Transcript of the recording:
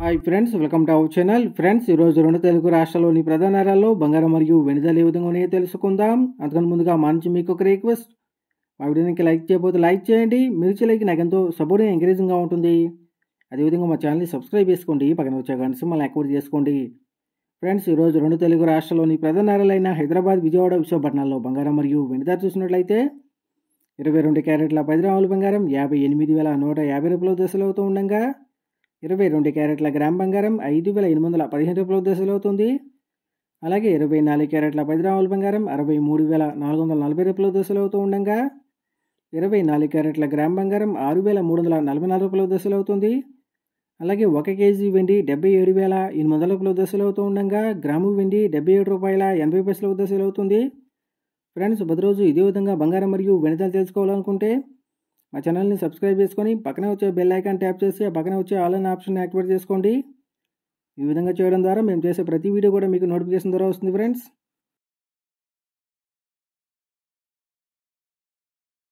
hi friends welcome to our channel friends ఈరోజు రెండు తెలుగు రాష్ట్రాల్లోని ప్రధాన నగరాల్లో బంగారం మరియు వెనుదల ఏ విధంగా ఉన్నాయో తెలుసుకుందాం అందుకని ముందుగా మా నుంచి మీకు ఒక రిక్వెస్ట్ మా వీడియోకి లైక్ చేయకపోతే లైక్ చేయండి మీరు ఇచ్చే లైక్ నాకు ఎంతో సపోర్టింగ్ ఎంకరేజింగ్గా ఉంటుంది అదేవిధంగా మా ఛానల్ని సబ్స్క్రైబ్ చేసుకోండి పక్కన వచ్చే గంట సింబల్ యాక్టివేట్ చేసుకోండి ఫ్రెండ్స్ ఈరోజు రెండు తెలుగు రాష్ట్రాల్లోని ప్రధాన నగరాలైన హైదరాబాద్ విజయవాడ విశాఖపట్నాల్లో బంగారం మరియు వెనుదల చూసినట్లయితే ఇరవై రెండు క్యారెట్ల పది గ్రాముల బంగారం యాభై ఎనిమిది వేల నూట యాభై రూపాయల దశలు అవుతూ ఉండగా ఇరవై రెండు క్యారెట్ల గ్రామ్ బంగారం ఐదు వేల ఎనిమిది వందల పదిహేను రూపాయల దశలు అవుతుంది అలాగే ఇరవై నాలుగు క్యారెట్ల పది గ్రాముల బంగారం అరవై మూడు వేల నాలుగు వందల నలభై రూపాయల దశలు అవుతూ ఉండగా ఇరవై నాలుగు క్యారెట్ల గ్రామ్ బంగారం ఆరు వేల మూడు వందల నలభై నాలుగు రూపాయల దశలు అవుతుంది అలాగే ఒక కేజీ వెండి డెబ్బై ఏడు వేల ఎనిమిది వందల రూపాయల దశలు అవుతూ ఉండగా గ్రాము వెండి డెబ్బై ఏడు రూపాయల ఎనభై పైసల దశలు అవుతుంది ఫ్రెండ్స్ ప్రతిరోజు ఇదే విధంగా బంగారం మరియు వెనుదలు తెలుసుకోవాలనుకుంటే మా ఛానల్ని సబ్స్క్రైబ్ చేసుకొని పక్కనే వచ్చే బెల్ ఐకాన్ ట్యాప్ చేసి ఆ పక్కనే వచ్చే ఆల్ అనే ఆప్షన్ యాక్టివేట్ చేసుకోండి ఈ విధంగా చేయడం ద్వారా మేము చేసే ప్రతి వీడియో కూడా మీకు నోటిఫికేషన్ ద్వారా వస్తుంది ఫ్రెండ్స్